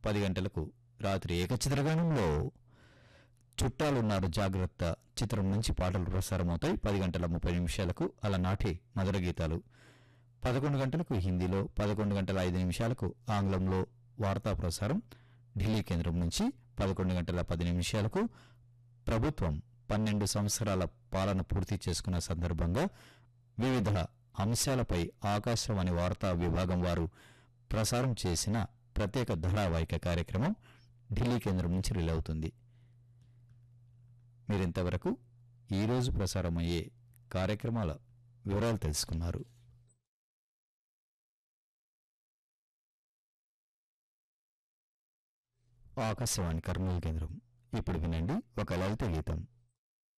పది గంటలకు రాత్రి ఏకచిత్రగానంలో చుట్టాలున్నారు జాగ్రత్త చిత్రం నుంచి పాటలు ప్రసారమవుతాయి పది గంటల ముప్పై నిమిషాలకు అలనాటి మధుర గీతాలు పదకొండు గంటలకు హిందీలో పదకొండు గంటల ఐదు నిమిషాలకు ఆంగ్లంలో వార్తా ప్రసారం ఢిల్లీ కేంద్రం నుంచి పదకొండు గంటల పది నిమిషాలకు ప్రభుత్వం పన్నెండు సంవత్సరాల పాలన పూర్తి చేసుకున్న సందర్భంగా వివిధ అంశాలపై ఆకాశవాణి వార్తా విభాగం వారు ప్రసారం చేసిన ప్రత్యేక ధారావాహిక కార్యక్రమం ఢిల్లీ కేంద్రం నుంచి రిలే అవుతుంది మీరింతవరకు ఈరోజు ప్రసారమయ్యే కార్యక్రమాల వివరాలు తెలుసుకున్నారు ఆకాశవాణి కర్నూలు కేంద్రం ఇప్పుడు వినండి ఒక లలిత గీతం